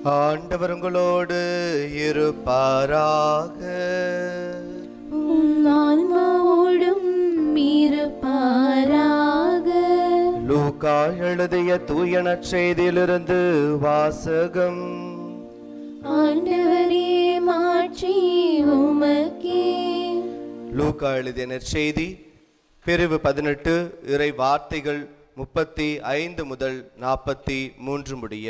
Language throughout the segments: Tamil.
ஆண்டவர் உங்களோடு இருப்பாராக உம் ஆன்மாவோடும் இருப்பாராக லூக்கா எழுதிய தூய நற்செய்தியிலிருந்து வாசகம் ஆண்டவரே மாற்றி உமக்கே லூக்கா எழுதிய நற்செய்தி பிரிவு பதினெட்டு இறை வார்த்தைகள் முப்பத்தி ஐந்து முதல் நாற்பத்தி மூன்று முடிய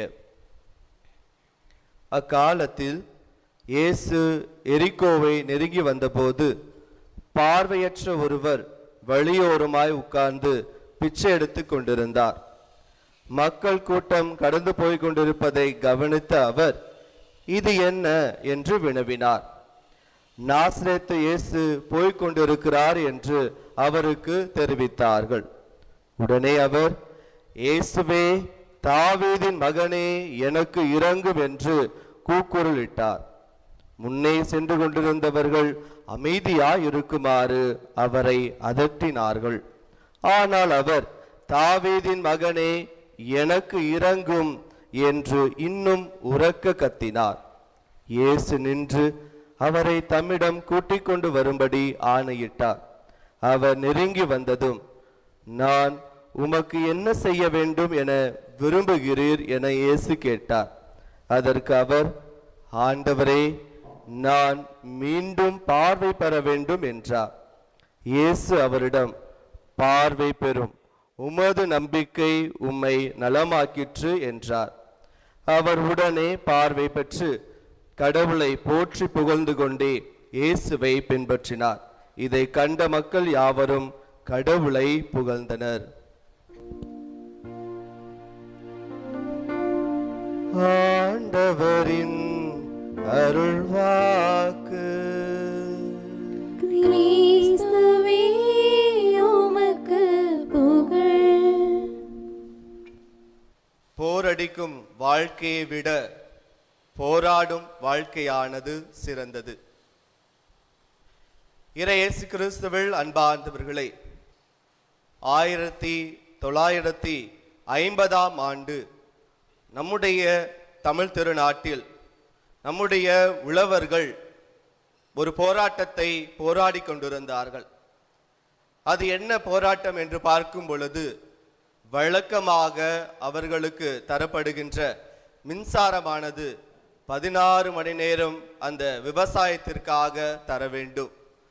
அக்காலத்தில் இயேசு எரிகோவை நெருங்கி வந்தபோது பார்வையற்ற ஒருவர் வழியோரமாய் உட்கார்ந்து பிச்சை எடுத்துக் கொண்டிருந்தார் மக்கள் கூட்டம் கடந்து போய் கொண்டிருப்பதை கவனித்த அவர் இது என்ன என்று வினவினார் நாசரேத்து இயேசு போய்க் கொண்டிருக்கிறார் என்று அவருக்கு தெரிவித்தார்கள் உடனே அவர் இயேசுவே தாவீதின் மகனே எனக்கு இறங்கும் என்று கூக்குரலிட்டார் முன்னே சென்று கொண்டிருந்தவர்கள் அமைதியாய் இருக்குமாறு அவரை அதட்டினார்கள் ஆனால் அவர் தாவீதின் மகனே எனக்கு இறங்கும் என்று இன்னும் உரக்க கத்தினார் இயேசு நின்று அவரை தம்மிடம் கூட்டிக் கொண்டு வரும்படி ஆணையிட்டார் அவர் நெருங்கி வந்ததும் நான் உமக்கு என்ன செய்ய வேண்டும் என விரும்புகிறீர் என இயேசு கேட்டார் அதற்கு அவர் ஆண்டவரே நான் மீண்டும் பார்வை பெற வேண்டும் என்றார் இயேசு அவரிடம் பார்வை பெறும் உமது நம்பிக்கை உம்மை நலமாக்கிற்று என்றார் அவர் உடனே பார்வை பெற்று கடவுளை போற்றி புகழ்ந்து கொண்டே இயேசுவை பின்பற்றினார் இதை கண்ட மக்கள் யாவரும் கடவுளை புகழ்ந்தனர் ஆண்டவரின் அருள்வாக்கு கிறிஸ்துவே உமக்கு புகழ் போரடிக்கும் வாழ்க்கையை விட போராடும் வாழ்க்கையானது சிறந்தது இறை இயேசு கிறிஸ்துவில் அன்பார்ந்தவர்களே ஆயிரத்தி தொள்ளாயிரத்தி ஐம்பதாம் ஆண்டு நம்முடைய தமிழ் திருநாட்டில் நம்முடைய உழவர்கள் ஒரு போராட்டத்தை போராடி கொண்டிருந்தார்கள் அது என்ன போராட்டம் என்று பார்க்கும் பொழுது வழக்கமாக அவர்களுக்கு தரப்படுகின்ற மின்சாரமானது பதினாறு மணி நேரம் அந்த விவசாயத்திற்காக தர வேண்டும்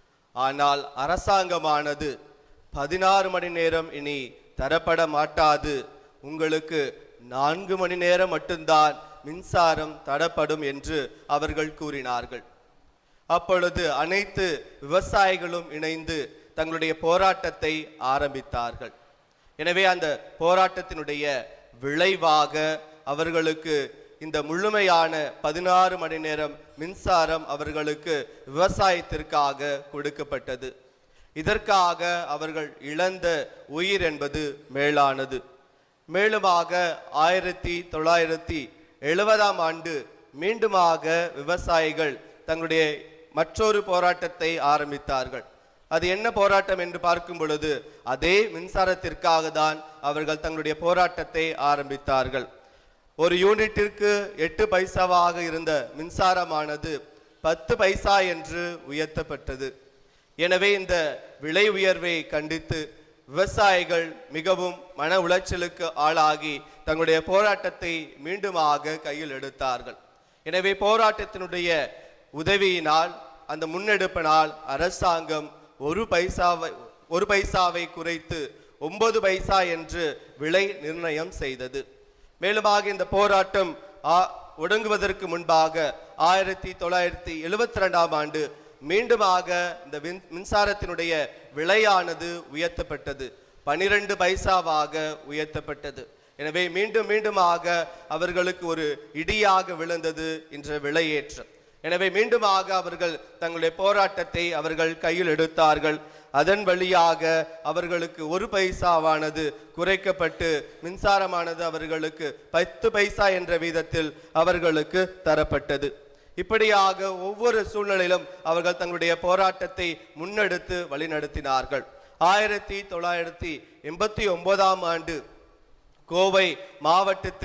ஆனால் அரசாங்கமானது பதினாறு மணி நேரம் இனி தரப்பட மாட்டாது உங்களுக்கு நான்கு மணி நேரம் மட்டும்தான் மின்சாரம் தரப்படும் என்று அவர்கள் கூறினார்கள் அப்பொழுது அனைத்து விவசாயிகளும் இணைந்து தங்களுடைய போராட்டத்தை ஆரம்பித்தார்கள் எனவே அந்த போராட்டத்தினுடைய விளைவாக அவர்களுக்கு இந்த முழுமையான பதினாறு மணி நேரம் மின்சாரம் அவர்களுக்கு விவசாயத்திற்காக கொடுக்கப்பட்டது இதற்காக அவர்கள் இழந்த உயிர் என்பது மேலானது மேலுமாக ஆயிரத்தி தொள்ளாயிரத்தி எழுபதாம் ஆண்டு மீண்டுமாக விவசாயிகள் தங்களுடைய மற்றொரு போராட்டத்தை ஆரம்பித்தார்கள் அது என்ன போராட்டம் என்று பார்க்கும் பொழுது அதே மின்சாரத்திற்காக தான் அவர்கள் தங்களுடைய போராட்டத்தை ஆரம்பித்தார்கள் ஒரு யூனிட்டிற்கு எட்டு பைசாவாக இருந்த மின்சாரமானது பத்து பைசா என்று உயர்த்தப்பட்டது எனவே இந்த விலை உயர்வை கண்டித்து விவசாயிகள் மிகவும் மன உளைச்சலுக்கு ஆளாகி தங்களுடைய போராட்டத்தை மீண்டுமாக கையில் எடுத்தார்கள் எனவே போராட்டத்தினுடைய உதவியினால் அந்த முன்னெடுப்பினால் அரசாங்கம் ஒரு பைசாவை ஒரு பைசாவை குறைத்து ஒன்பது பைசா என்று விலை நிர்ணயம் செய்தது மேலுமாக இந்த போராட்டம் ஆ- ஒடுங்குவதற்கு முன்பாக ஆயிரத்தி தொள்ளாயிரத்தி எழுபத்தி ரெண்டாம் ஆண்டு மீண்டுமாக இந்த மின்- மின்சாரத்தினுடைய விலையானது உயர்த்தப்பட்டது பனிரெண்டு பைசாவாக உயர்த்தப்பட்டது எனவே மீண்டும் மீண்டுமாக அவர்களுக்கு ஒரு இடியாக விழுந்தது என்ற விலையேற்றம் எனவே மீண்டுமாக அவர்கள் தங்களுடைய போராட்டத்தை அவர்கள் கையில் எடுத்தார்கள் அதன் வழியாக அவர்களுக்கு ஒரு பைசாவானது குறைக்கப்பட்டு மின்சாரமானது அவர்களுக்கு பத்து பைசா என்ற வீதத்தில் அவர்களுக்கு தரப்பட்டது இப்படியாக ஒவ்வொரு சூழ்நிலையிலும் அவர்கள் தங்களுடைய போராட்டத்தை முன்னெடுத்து வழிநடத்தினார்கள் ஆயிரத்தி தொள்ளாயிரத்தி எண்பத்தி ஒன்பதாம் ஆண்டு கோவை மாவட்டத்தில்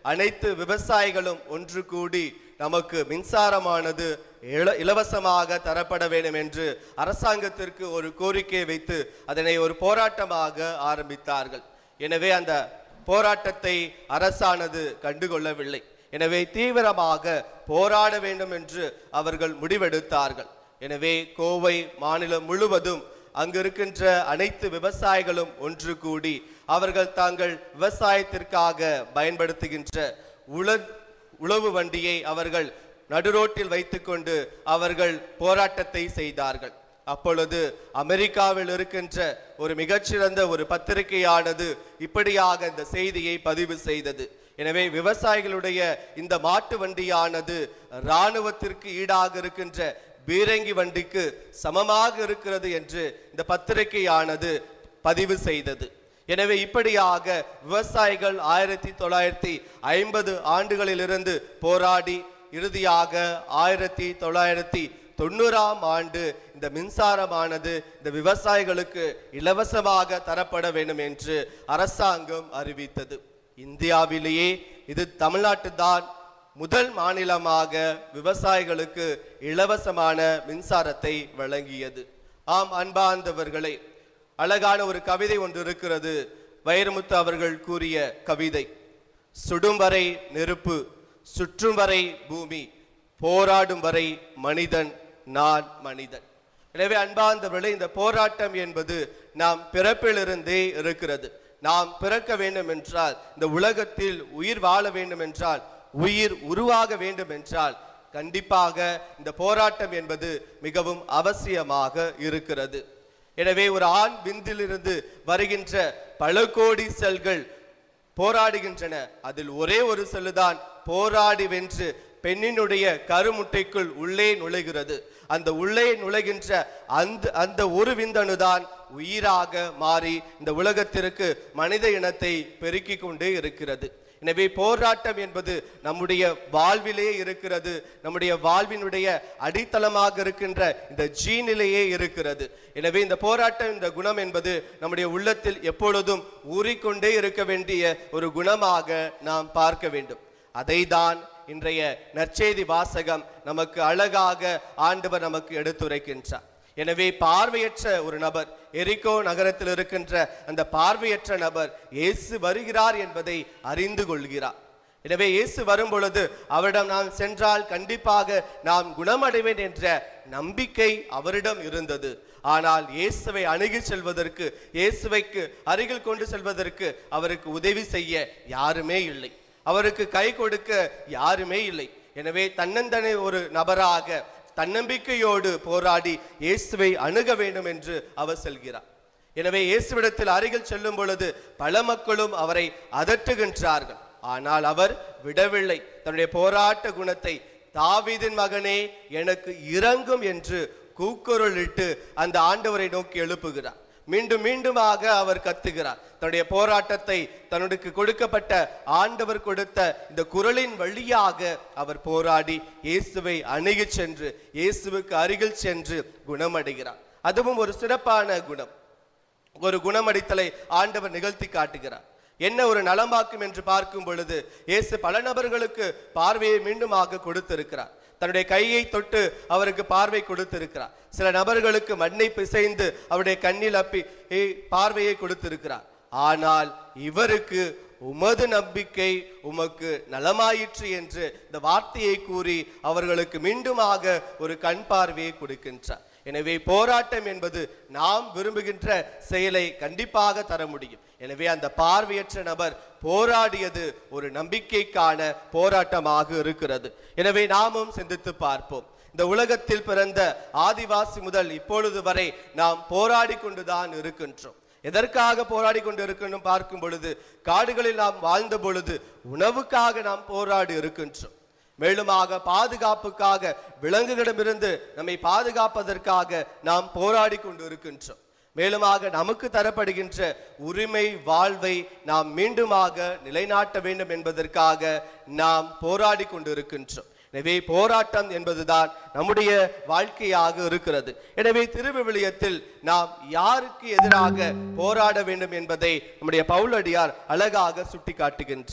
அனைத்து விவசாயிகளும் ஒன்று கூடி நமக்கு மின்சாரமானது இல- இலவசமாக தரப்பட வேண்டும் என்று அரசாங்கத்திற்கு ஒரு கோரிக்கை வைத்து அதனை ஒரு போராட்டமாக ஆரம்பித்தார்கள் எனவே அந்த போராட்டத்தை அரசானது கண்டுகொள்ளவில்லை எனவே தீவிரமாக போராட வேண்டும் என்று அவர்கள் முடிவெடுத்தார்கள் எனவே கோவை மாநிலம் முழுவதும் அங்கு இருக்கின்ற அனைத்து விவசாயிகளும் ஒன்று கூடி அவர்கள் தாங்கள் விவசாயத்திற்காக பயன்படுத்துகின்ற உழ உழவு வண்டியை அவர்கள் நடுரோட்டில் வைத்துக்கொண்டு அவர்கள் போராட்டத்தை செய்தார்கள் அப்பொழுது அமெரிக்காவில் இருக்கின்ற ஒரு மிகச்சிறந்த ஒரு பத்திரிகையானது இப்படியாக இந்த செய்தியை பதிவு செய்தது எனவே விவசாயிகளுடைய இந்த மாட்டு வண்டியானது இராணுவத்திற்கு ஈடாக இருக்கின்ற பீரங்கி வண்டிக்கு சமமாக இருக்கிறது என்று இந்த பத்திரிகையானது பதிவு செய்தது எனவே இப்படியாக விவசாயிகள் ஆயிரத்தி தொள்ளாயிரத்தி ஐம்பது ஆண்டுகளிலிருந்து போராடி இறுதியாக ஆயிரத்தி தொள்ளாயிரத்தி தொண்ணூறாம் ஆண்டு இந்த மின்சாரமானது இந்த விவசாயிகளுக்கு இலவசமாக தரப்பட வேண்டும் என்று அரசாங்கம் அறிவித்தது இந்தியாவிலேயே இது தமிழ்நாட்டு தான் முதல் மாநிலமாக விவசாயிகளுக்கு இலவசமான மின்சாரத்தை வழங்கியது ஆம் அன்பார்ந்தவர்களே அழகான ஒரு கவிதை ஒன்று இருக்கிறது வைரமுத்து அவர்கள் கூறிய கவிதை சுடும் வரை நெருப்பு சுற்றும் வரை பூமி போராடும் வரை மனிதன் நான் மனிதன் எனவே அன்பார்ந்தவர்களே இந்த போராட்டம் என்பது நாம் பிறப்பிலிருந்தே இருக்கிறது நாம் பிறக்க வேண்டும் என்றால் இந்த உலகத்தில் உயிர் வாழ வேண்டும் என்றால் உயிர் உருவாக வேண்டும் என்றால் கண்டிப்பாக இந்த போராட்டம் என்பது மிகவும் அவசியமாக இருக்கிறது எனவே ஒரு ஆண் விந்திலிருந்து வருகின்ற பல கோடி செல்கள் போராடுகின்றன அதில் ஒரே ஒரு செல்லுதான் போராடி வென்று பெண்ணினுடைய கருமுட்டைக்குள் உள்ளே நுழைகிறது அந்த உள்ளே நுழைகின்ற அந்த அந்த ஒரு விந்தணுதான் உயிராக மாறி இந்த உலகத்திற்கு மனித இனத்தை பெருக்கிக் கொண்டே இருக்கிறது எனவே போராட்டம் என்பது நம்முடைய வாழ்விலே இருக்கிறது நம்முடைய வாழ்வினுடைய அடித்தளமாக இருக்கின்ற இந்த ஜீனிலேயே இருக்கிறது எனவே இந்த போராட்டம் இந்த குணம் என்பது நம்முடைய உள்ளத்தில் எப்பொழுதும் ஊறிக்கொண்டே இருக்க வேண்டிய ஒரு குணமாக நாம் பார்க்க வேண்டும் அதைதான் இன்றைய நற்செய்தி வாசகம் நமக்கு அழகாக ஆண்டவர் நமக்கு எடுத்துரைக்கின்றார் எனவே பார்வையற்ற ஒரு நபர் எரிகோ நகரத்தில் இருக்கின்ற அந்த பார்வையற்ற நபர் இயேசு வருகிறார் என்பதை அறிந்து கொள்கிறார் எனவே இயேசு வரும் பொழுது அவரிடம் நான் சென்றால் கண்டிப்பாக நாம் குணமடைவேன் என்ற நம்பிக்கை அவரிடம் இருந்தது ஆனால் இயேசுவை அணுகி செல்வதற்கு இயேசுவைக்கு அருகில் கொண்டு செல்வதற்கு அவருக்கு உதவி செய்ய யாருமே இல்லை அவருக்கு கை கொடுக்க யாருமே இல்லை எனவே தன்னந்தனி ஒரு நபராக தன்னம்பிக்கையோடு போராடி இயேசுவை அணுக வேண்டும் என்று அவர் செல்கிறார் எனவே இயேசுவிடத்தில் அருகில் செல்லும் பொழுது பல மக்களும் அவரை அதட்டுகின்றார்கள் ஆனால் அவர் விடவில்லை தன்னுடைய போராட்ட குணத்தை தாவீதின் மகனே எனக்கு இறங்கும் என்று கூக்குரலிட்டு அந்த ஆண்டவரை நோக்கி எழுப்புகிறார் மீண்டும் மீண்டுமாக அவர் கத்துகிறார் தன்னுடைய போராட்டத்தை தன்னுடைய கொடுக்கப்பட்ட ஆண்டவர் கொடுத்த இந்த குரலின் வழியாக அவர் போராடி இயேசுவை அணுகி சென்று இயேசுவுக்கு அருகில் சென்று குணமடைகிறார் அதுவும் ஒரு சிறப்பான குணம் ஒரு குணமடித்தலை ஆண்டவர் நிகழ்த்தி காட்டுகிறார் என்ன ஒரு நலமாக்கும் என்று பார்க்கும் பொழுது இயேசு பல நபர்களுக்கு பார்வையை மீண்டுமாக கொடுத்திருக்கிறார் தன்னுடைய கையை தொட்டு அவருக்கு பார்வை கொடுத்திருக்கிறார் சில நபர்களுக்கு மண்ணை பிசைந்து அவருடைய கண்ணில் அப்பி ஏ- பார்வையை கொடுத்திருக்கிறார் ஆனால் இவருக்கு உமது நம்பிக்கை உமக்கு நலமாயிற்று என்று இந்த வார்த்தையை கூறி அவர்களுக்கு மீண்டுமாக ஒரு கண் பார்வையை கொடுக்கின்றார் எனவே போராட்டம் என்பது நாம் விரும்புகின்ற செயலை கண்டிப்பாக தர முடியும் எனவே அந்த பார்வையற்ற நபர் போராடியது ஒரு நம்பிக்கைக்கான போராட்டமாக இருக்கிறது எனவே நாமும் சிந்தித்து பார்ப்போம் இந்த உலகத்தில் பிறந்த ஆதிவாசி முதல் இப்பொழுது வரை நாம் போராடி கொண்டுதான் இருக்கின்றோம் எதற்காக போராடி கொண்டு இருக்கணும் பார்க்கும் பொழுது காடுகளில் நாம் வாழ்ந்த பொழுது உணவுக்காக நாம் போராடி இருக்கின்றோம் மேலுமாக பாதுகாப்புக்காக விலங்குகளிடமிருந்து நம்மை பாதுகாப்பதற்காக நாம் போராடி கொண்டு இருக்கின்றோம் மேலுமாக நமக்கு தரப்படுகின்ற உரிமை வாழ்வை நாம் மீண்டுமாக நிலைநாட்ட வேண்டும் என்பதற்காக நாம் போராடி கொண்டு இருக்கின்றோம் எனவே போராட்டம் என்பதுதான் நம்முடைய வாழ்க்கையாக இருக்கிறது எனவே திருவிவிலியத்தில் நாம் யாருக்கு எதிராக போராட வேண்டும் என்பதை நம்முடைய பவுலடியார் அழகாக சுட்டி காட்டுகின்றார்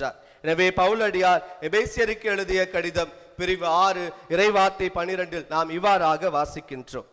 எனவே பவுலடியார் எபேசியருக்கு எழுதிய கடிதம் பிரிவு ஆறு இறைவார்த்தை பனிரெண்டில் நாம் இவ்வாறாக வாசிக்கின்றோம்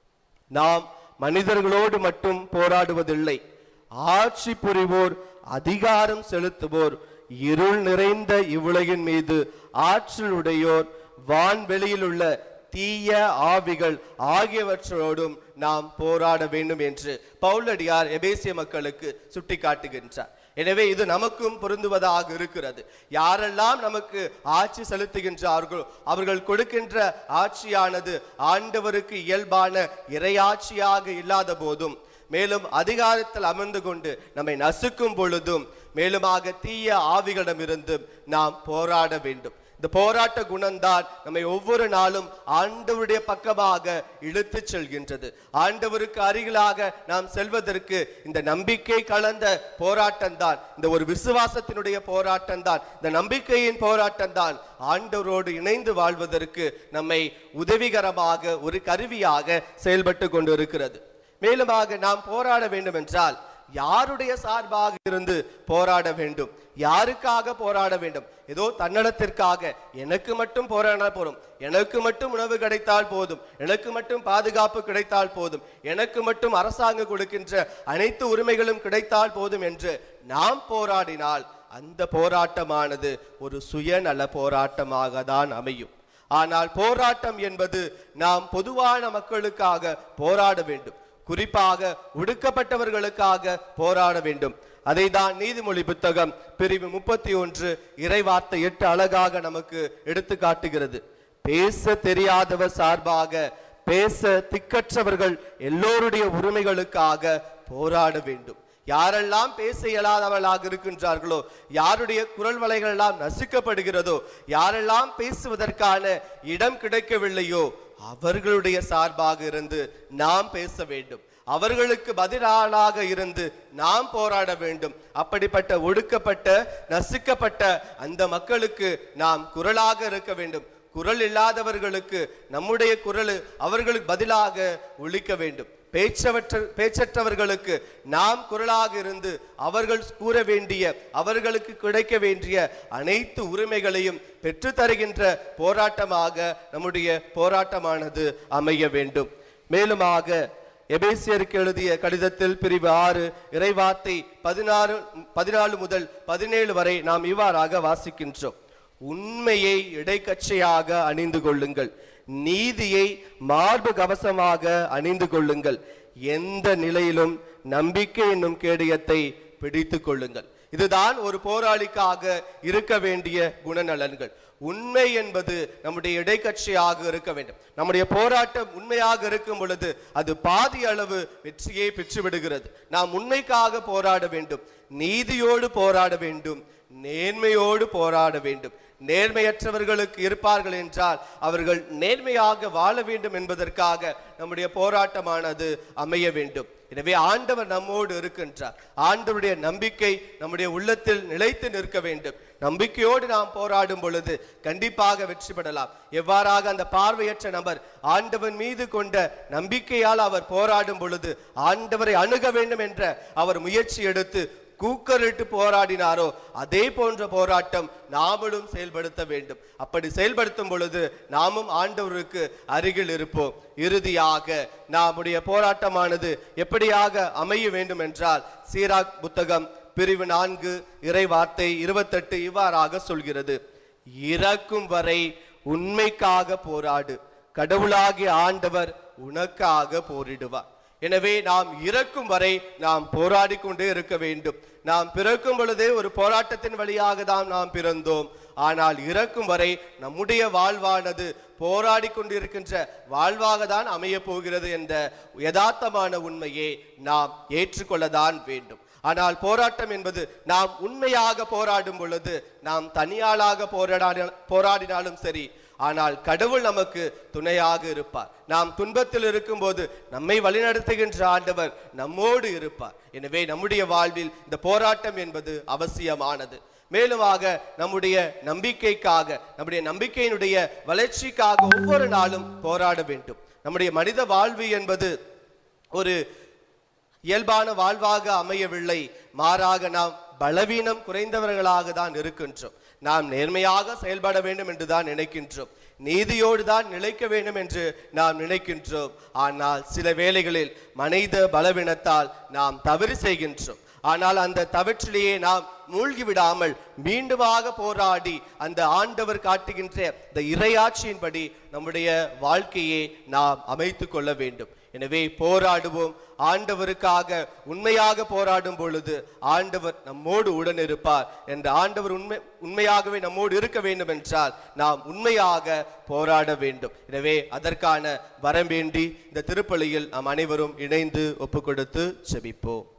நாம் மனிதர்களோடு மட்டும் போராடுவதில்லை ஆட்சி புரிவோர் அதிகாரம் செலுத்துவோர் இருள் நிறைந்த இவ்வுலகின் மீது ஆற்றலுடையோர் வான்வெளியில் உள்ள தீய ஆவிகள் ஆகியவற்றோடும் நாம் போராட வேண்டும் என்று பவுலடியார் எபேசிய மக்களுக்கு சுட்டிக்காட்டுகின்றார் எனவே இது நமக்கும் பொருந்துவதாக இருக்கிறது யாரெல்லாம் நமக்கு ஆட்சி செலுத்துகின்றார்களோ அவர்கள் கொடுக்கின்ற ஆட்சியானது ஆண்டவருக்கு இயல்பான இறையாட்சியாக இல்லாத போதும் மேலும் அதிகாரத்தில் அமர்ந்து கொண்டு நம்மை நசுக்கும் பொழுதும் மேலுமாக தீய ஆவிகளிடமிருந்து நாம் போராட வேண்டும் இந்த போராட்ட குணம்தான் நம்மை ஒவ்வொரு நாளும் ஆண்டவருடைய பக்கமாக இழுத்து செல்கின்றது ஆண்டவருக்கு அருகிலாக நாம் செல்வதற்கு இந்த நம்பிக்கை கலந்த போராட்டம் தான் இந்த ஒரு விசுவாசத்தினுடைய போராட்டம் தான் இந்த நம்பிக்கையின் போராட்டம் தான் ஆண்டவரோடு இணைந்து வாழ்வதற்கு நம்மை உதவிகரமாக ஒரு கருவியாக செயல்பட்டு கொண்டிருக்கிறது மேலுமாக நாம் போராட வேண்டும் என்றால் யாருடைய சார்பாக இருந்து போராட வேண்டும் யாருக்காக போராட வேண்டும் ஏதோ தன்னலத்திற்காக எனக்கு மட்டும் போராட போறோம் எனக்கு மட்டும் உணவு கிடைத்தால் போதும் எனக்கு மட்டும் பாதுகாப்பு கிடைத்தால் போதும் எனக்கு மட்டும் அரசாங்கம் கொடுக்கின்ற அனைத்து உரிமைகளும் கிடைத்தால் போதும் என்று நாம் போராடினால் அந்த போராட்டமானது ஒரு சுயநல போராட்டமாக தான் அமையும் ஆனால் போராட்டம் என்பது நாம் பொதுவான மக்களுக்காக போராட வேண்டும் குறிப்பாக ஒடுக்கப்பட்டவர்களுக்காக போராட வேண்டும் அதை தான் நீதிமொழி புத்தகம் பிரிவு முப்பத்தி ஒன்று இறைவார்த்தை எட்டு அழகாக நமக்கு எடுத்து காட்டுகிறது பேச தெரியாதவர் சார்பாக பேச திக்கற்றவர்கள் எல்லோருடைய உரிமைகளுக்காக போராட வேண்டும் யாரெல்லாம் பேச இயலாதவர்களாக இருக்கின்றார்களோ யாருடைய குரல் வலைகள் எல்லாம் நசுக்கப்படுகிறதோ யாரெல்லாம் பேசுவதற்கான இடம் கிடைக்கவில்லையோ அவர்களுடைய சார்பாக இருந்து நாம் பேச வேண்டும் அவர்களுக்கு பதிலாளாக இருந்து நாம் போராட வேண்டும் அப்படிப்பட்ட ஒடுக்கப்பட்ட நசுக்கப்பட்ட அந்த மக்களுக்கு நாம் குரலாக இருக்க வேண்டும் குரல் இல்லாதவர்களுக்கு நம்முடைய குரல் அவர்களுக்கு பதிலாக ஒழிக்க வேண்டும் பேச்சவற்ற பேச்சற்றவர்களுக்கு நாம் குரலாக இருந்து அவர்கள் கூற வேண்டிய அவர்களுக்கு கிடைக்க வேண்டிய அனைத்து உரிமைகளையும் பெற்றுத் தருகின்ற போராட்டமாக நம்முடைய போராட்டமானது அமைய வேண்டும் மேலுமாக எபேசியருக்கு எழுதிய கடிதத்தில் பிரிவு ஆறு இறைவார்த்தை பதினாறு பதினாலு முதல் பதினேழு வரை நாம் இவ்வாறாக வாசிக்கின்றோம் உண்மையை இடைக்கச்சையாக அணிந்து கொள்ளுங்கள் நீதியை மார்பு கவசமாக அணிந்து கொள்ளுங்கள் எந்த நிலையிலும் நம்பிக்கை என்னும் கேடயத்தை பிடித்துக் கொள்ளுங்கள் இதுதான் ஒரு போராளிக்காக இருக்க வேண்டிய குணநலன்கள் உண்மை என்பது நம்முடைய இடைக்கட்சியாக இருக்க வேண்டும் நம்முடைய போராட்டம் உண்மையாக இருக்கும் பொழுது அது பாதி அளவு வெற்றியை பெற்று விடுகிறது நாம் உண்மைக்காக போராட வேண்டும் நீதியோடு போராட வேண்டும் நேர்மையோடு போராட வேண்டும் நேர்மையற்றவர்களுக்கு இருப்பார்கள் என்றால் அவர்கள் நேர்மையாக வாழ வேண்டும் என்பதற்காக நம்முடைய போராட்டமானது அமைய வேண்டும் எனவே ஆண்டவர் நம்மோடு இருக்கின்றார் ஆண்டவருடைய நம்பிக்கை நம்முடைய உள்ளத்தில் நிலைத்து நிற்க வேண்டும் நம்பிக்கையோடு நாம் போராடும் பொழுது கண்டிப்பாக வெற்றி பெறலாம் எவ்வாறாக அந்த பார்வையற்ற நபர் ஆண்டவன் மீது கொண்ட நம்பிக்கையால் அவர் போராடும் பொழுது ஆண்டவரை அணுக வேண்டும் என்ற அவர் முயற்சி எடுத்து கூக்கரிட்டு போராடினாரோ அதே போன்ற போராட்டம் நாமளும் செயல்படுத்த வேண்டும் அப்படி செயல்படுத்தும் பொழுது நாமும் ஆண்டவருக்கு அருகில் இருப்போம் இறுதியாக நம்முடைய போராட்டமானது எப்படியாக அமைய வேண்டும் என்றால் சீராக் புத்தகம் பிரிவு நான்கு இறை வார்த்தை இருபத்தெட்டு இவ்வாறாக சொல்கிறது இறக்கும் வரை உண்மைக்காக போராடு கடவுளாகிய ஆண்டவர் உனக்காக போரிடுவார் எனவே நாம் இறக்கும் வரை நாம் போராடி கொண்டே இருக்க வேண்டும் நாம் பிறக்கும் பொழுதே ஒரு போராட்டத்தின் வழியாக தான் நாம் பிறந்தோம் ஆனால் இறக்கும் வரை நம்முடைய வாழ்வானது போராடி கொண்டிருக்கின்ற வாழ்வாக தான் அமைய போகிறது என்ற யதார்த்தமான உண்மையை நாம் ஏற்றுக்கொள்ளதான் வேண்டும் ஆனால் போராட்டம் என்பது நாம் உண்மையாக போராடும் பொழுது நாம் தனியாளாக போராடி போராடினாலும் சரி ஆனால் கடவுள் நமக்கு துணையாக இருப்பார் நாம் துன்பத்தில் இருக்கும்போது நம்மை வழிநடத்துகின்ற ஆண்டவர் நம்மோடு இருப்பார் எனவே நம்முடைய வாழ்வில் இந்த போராட்டம் என்பது அவசியமானது மேலுமாக நம்முடைய நம்பிக்கைக்காக நம்முடைய நம்பிக்கையினுடைய வளர்ச்சிக்காக ஒவ்வொரு நாளும் போராட வேண்டும் நம்முடைய மனித வாழ்வு என்பது ஒரு இயல்பான வாழ்வாக அமையவில்லை மாறாக நாம் பலவீனம் குறைந்தவர்களாக தான் இருக்கின்றோம் நாம் நேர்மையாக செயல்பட வேண்டும் என்று தான் நினைக்கின்றோம் நீதியோடு தான் நிலைக்க வேண்டும் என்று நாம் நினைக்கின்றோம் ஆனால் சில வேளைகளில் மனித பலவீனத்தால் நாம் தவறு செய்கின்றோம் ஆனால் அந்த தவற்றிலேயே நாம் மூழ்கி விடாமல் மீண்டுமாக போராடி அந்த ஆண்டவர் காட்டுகின்ற இந்த இறையாட்சியின்படி நம்முடைய வாழ்க்கையை நாம் அமைத்துக் கொள்ள வேண்டும் எனவே போராடுவோம் ஆண்டவருக்காக உண்மையாக போராடும் பொழுது ஆண்டவர் நம்மோடு உடன் இருப்பார் என்ற ஆண்டவர் உண்மை உண்மையாகவே நம்மோடு இருக்க வேண்டும் என்றால் நாம் உண்மையாக போராட வேண்டும் எனவே அதற்கான வரம் வேண்டி இந்த திருப்பலியில் நாம் அனைவரும் இணைந்து ஒப்புக்கொடுத்து செபிப்போம்